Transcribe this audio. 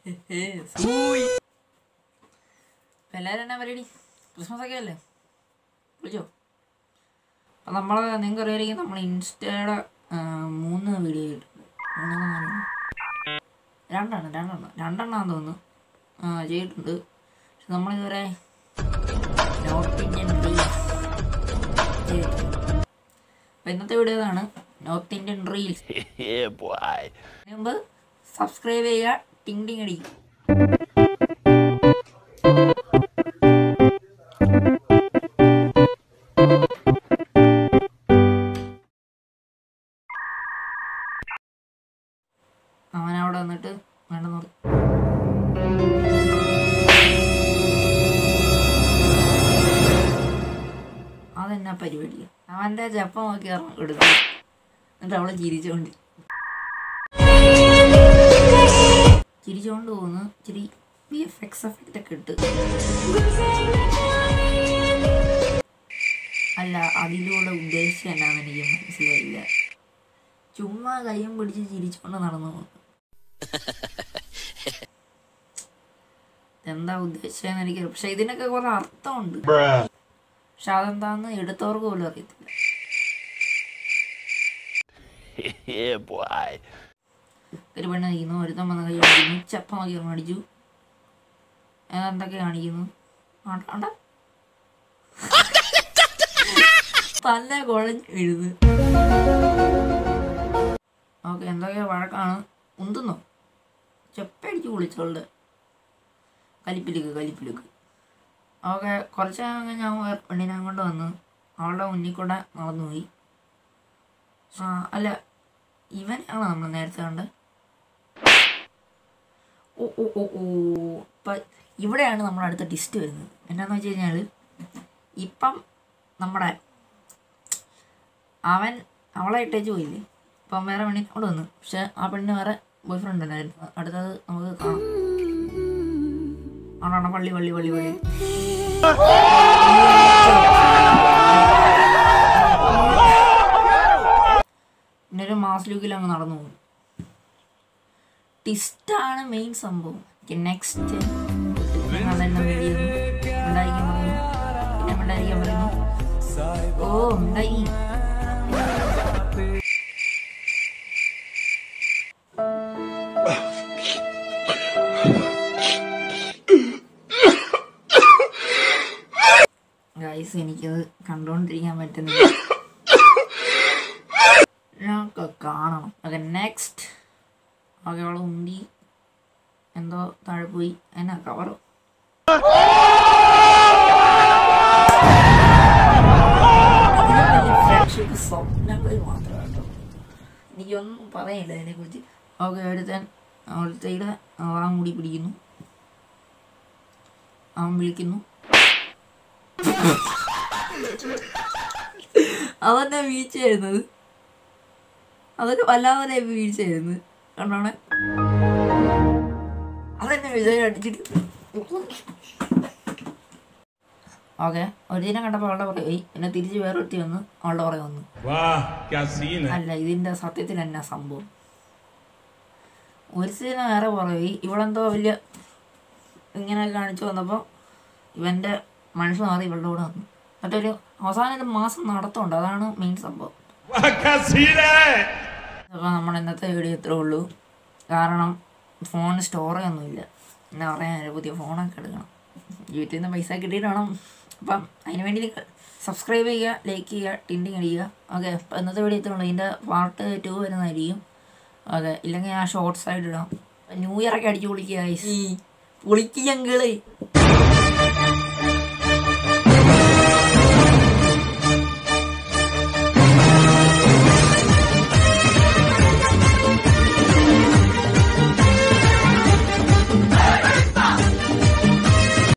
എല്ലാവരും എന്നാ പരിപാടി ക്രിസ്മസ് ഒക്കെ അല്ലേ വിളിച്ചോ അപ്പം നമ്മൾ നിങ്ങൾക്ക് അറിയായിരിക്കും നമ്മൾ ഇൻസ്റ്റയുടെ ആ, മൂന്ന് വീഡിയോ ഇട്ടിട്ടുണ്ട് മൂന്നെണ്ണം നാലെണ്ണം രണ്ടെണ്ണം രണ്ടെണ്ണം രണ്ടെണ്ണം തോന്നുന്നു ആ ചെയ്തിട്ടുണ്ട് പക്ഷെ നമ്മളിതുവരെ നോർത്ത് ഇന്ത്യൻ റീൽസ് ചെയ്തിട്ടില്ല അപ്പം ഇന്നത്തെ വീഡിയോ ഇതാണ് north Indian reels yeah, boy. അതിന് മുമ്പ് സബ്സ്ക്രൈബ് ചെയ്യുക ടിങ് ടിങ് അടിക്കും അവൻ അവിടെ വന്നിട്ട് വേണ്ടെന്ന് പറഞ്ഞു അതെന്നാ പരിപാടി അവൻ്റെ ചപ്പ നോക്കി ഇറങ്ങി എടുത്തു എന്നിട്ട് അവളെ ചിരിച്ചോണ്ട് ചിരിച്ചോണ്ട് പോകുന്നു ഇച്ചിരി വി എഫ് എക്സ് എഫക്റ്റ് ഒക്കെ ഇട്ട് അല്ല അതിലൂടെ ഉദ്ദേശിച്ച എന്നാന്ന് എനിക്ക് മനസ്സിലായില്ല ചുമ്മാ കയ്യും പിടിച്ച് ചിരിച്ചോണ്ട് നടന്നു പോകുന്നു എന്താ ഉദ്ദേശിച്ചതെന്ന് എനിക്ക് പക്ഷെ ഇതിനൊക്കെ കുറെ അർത്ഥമുണ്ട് പക്ഷെ അതെന്താന്ന് എടുത്തവർക്ക് പോലും അറിയത്തില്ല yeah, boy. ഒരു പെണ്ണ് നിൽക്കുന്നു ഒരുത്തൻ വന്ന് കൈ അടിക്കുന്നു ചപ്പ നോക്കി ഒരെണ്ണം അടിച്ചു എന്തൊക്കെ കാണിക്കുന്നു ആണ്ട ആണ്ട തല്ല കുഴഞ്ഞു വീഴുന്നു ഓക്കെ എന്തൊക്കെ വഴക്കാണ് ഉന്തുന്നോ ചെപ്പടിച്ച് വിളിച്ചോളുടെ കലിപ്പിലേക്ക് കലിപ്പിലേക്ക് ഓക്കെ കുറച്ച് കഴിഞ്ഞ് ഞാൻ വേറെ പെണ്ണിനെ കൊണ്ട് വന്ന് അവളുടെ മുന്നിൽ കൂടെ നടന്നുപോയി ആ അല്ല ഇവനാണോ നമ്മൾ നേരത്തെ കണ്ടത് ഓ ഓ ഓ ഓ ഇപ്പം ഇവിടെയാണ് നമ്മുടെ അടുത്ത ടിസ്റ്റ് വരുന്നത് എന്നാന്ന് വെച്ച് കഴിഞ്ഞാൽ ഇപ്പം നമ്മുടെ അവൻ അവളെ ഇട്ടേച്ച് പോയില്ലേ ഇപ്പം വേറെ പെണ്ണിനെ കൊണ്ട് വന്നു പക്ഷെ ആ പെണ്ണിന് വേറെ ബോയ് ഫ്രണ്ട് ഉണ്ടായിരുന്നു അടുത്തത് നമുക്ക് കാണാം ആണോ പള്ളി പള്ളി പള്ളി പള്ളി പിന്നെ ഒരു മാസ് ലുക്കിൽ അങ്ങ് നടന്നു പോകും ടിസ്റ്റാണ് മെയിൻ സംഭവം നെക്സ്റ്റ് ഉണ്ടായിരിക്കാൻ പറയുന്നു പിന്നെ ഉണ്ടായിരിക്കാൻ പറയുന്നു ഓ ഉണ്ടായി ഗൈസ് എനിക്കത് കണ്ടുകൊണ്ടിരിക്കാൻ പറ്റുന്നില്ല ഞങ്ങൾക്ക് കാണണം ഓക്കെ നെക്സ്റ്റ് ഓക്കെ അവൾ ഉന്തി എന്തോ താഴെ പോയി എന്നാ കവറോ ഫ്രണ്ട്ഷിപ്പ് സ്വപ്നങ്ങളിൽ മാത്രം കേട്ടോ എനിക്കൊന്നും പറയില്ല അതിനെക്കുറിച്ച് ഓക്കെ ഒരുത്തൻ അവിടുത്തെ ആ മുടി പിടിക്കുന്നു അവൻ വിളിക്കുന്നു അവൻ്റെ വീഴ്ചയായിരുന്നത് അതൊക്കെ വല്ലാതെ വീഴ്ചയായിരുന്നു കണ്ടോണെ അതെന്നെ വിജയം അടിച്ചിട്ട് ഓക്കെ ഒരു ദിനം കണ്ടപ്പോൾ അവളുടെ പുറകെ പോയി പിന്നെ തിരിച്ച് വേറൊരുത്തി വന്ന് അവളുടെ പുറകെ വന്നു वाह क्या सीन है അല്ല ഇതിൻ്റെ സത്യത്തിൽ എന്നാ സംഭവം ഒരു സീന വേറെ പുറകെ പോയി ഇവളെന്തോ വലിയ ഇങ്ങനെ കാണിച്ചു വന്നപ്പോൾ ഇവൻ്റെ മനസ്സ് മാറി ഇവളുടെ കൂടെ വന്നു എന്നിട്ടൊരു അവസാനം ഇത് മാസം നടത്തുന്നുണ്ട് അതാണ് മെയിൻ സംഭവം वाह क्या सीन है അപ്പോൾ നമ്മൾ ഇന്നത്തെ വീഡിയോ ഇത്രേ ഉള്ളൂ കാരണം ഫോൺ സ്റ്റോറേജ് ഒന്നുമില്ല എന്താ പറയാൻ ഒരു പുതിയ ഫോണൊക്കെ എടുക്കണം വീട്ടിൽ നിന്ന് പൈസ കിട്ടിയിട്ട് വേണം അപ്പം അതിന് വേണ്ടി സബ്സ്ക്രൈബ് ചെയ്യുക ലൈക്ക് ചെയ്യുക ടിൻഡിങ് അടിക്കുക ഓക്കെ അപ്പോൾ ഇന്നത്തെ വീഡിയോ ഇത്രേ ഉള്ളൂ ഇതിൻ്റെ പാർട്ട് ടു വരുന്നതായിരിക്കും ഓക്കെ ഇല്ലെങ്കിൽ ഞാൻ ഷോർട്സ് ആയിട്ട് ഇടാം ന്യൂ ഇയർ ഒക്കെ അടിച്ച് പൊളിക്കുക guys. പൊളിക്ക് ഞങ്ങള്